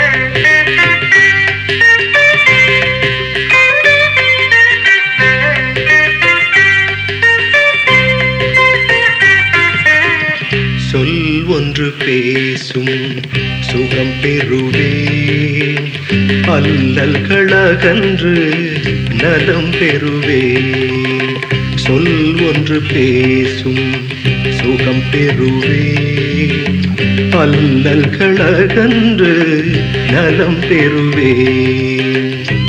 சொல் ஒன்று பேசும் சுகம் பெறுவேன் அல்லல்களகன்று நலம் பெறுவேன் சொல் ஒன்று பேசும் சுகம் பெறுவேன் அல்லல்களகன்று நலம் பெறுவேன்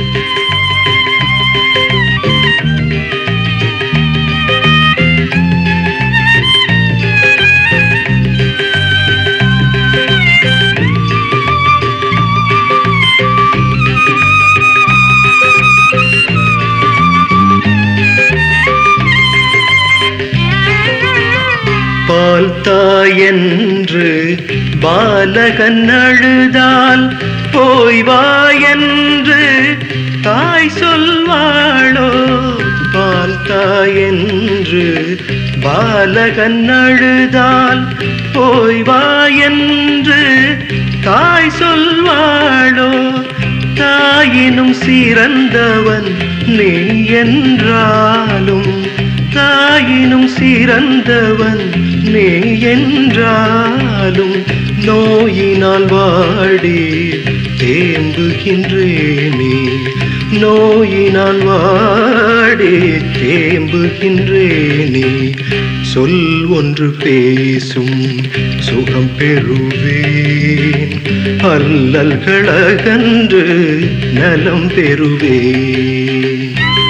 பால் தாயென்று பாலகன் அழுதால் போய் வா என்று தாய் சொல்வாளோ பால் தாயென்று பாலகன் அழுதால் போய் வா என்று தாய் சொல்வாளோ தாயினும் சிறந்தவன் நீ என்றாலும் தாயினும் சிறந்தவன் நீ என்றாலும் நோயினால் வாடி தேம்புகின்றேனே நோயினால் வாடி தேம்புகின்றேனே சொல் ஒன்று பேசும் சுகம் பெறுவேன் அல்லல்களகன்று நலம் பெறுவேன்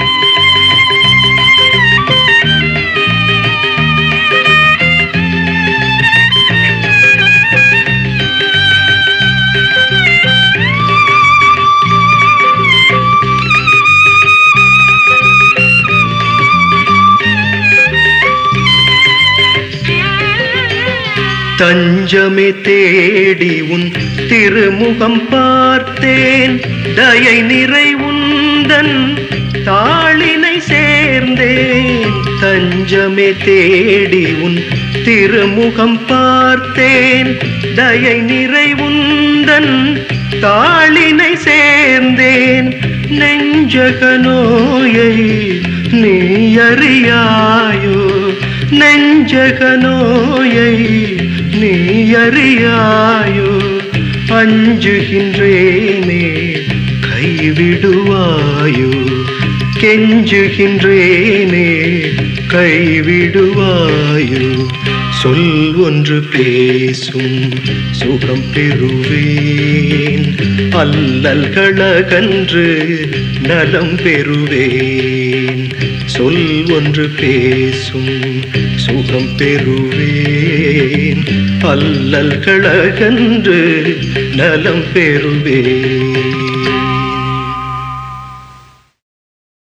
தஞ்சமே தேடி உன் திருமுகம் பார்த்தேன் தயை நிறை உந்தன் தாளினை சேர்ந்தேன் தஞ்சமே தேடி உன் திருமுகம் பார்த்தேன் தயை நிறை உந்தன் தாளினை சேர்ந்தேன் நெஞ்சக நோயை நீ அறியாயோ நெஞ்சக நோயை நீ அறியாயோ அஞ்சுகின்றேனே கைவிடுவாயோ கெஞ்சுகின்றேனே கைவிடுவாயோ சொல் ஒன்று பேசும் சுகம் பெறுவேன் அல்லல்களகன்று நலம் பெறுவேன் சொல் ஒன்று பேசும் சுகம் பெறுவேன் அல்லல்களகன்று நலம் பெறுவேன்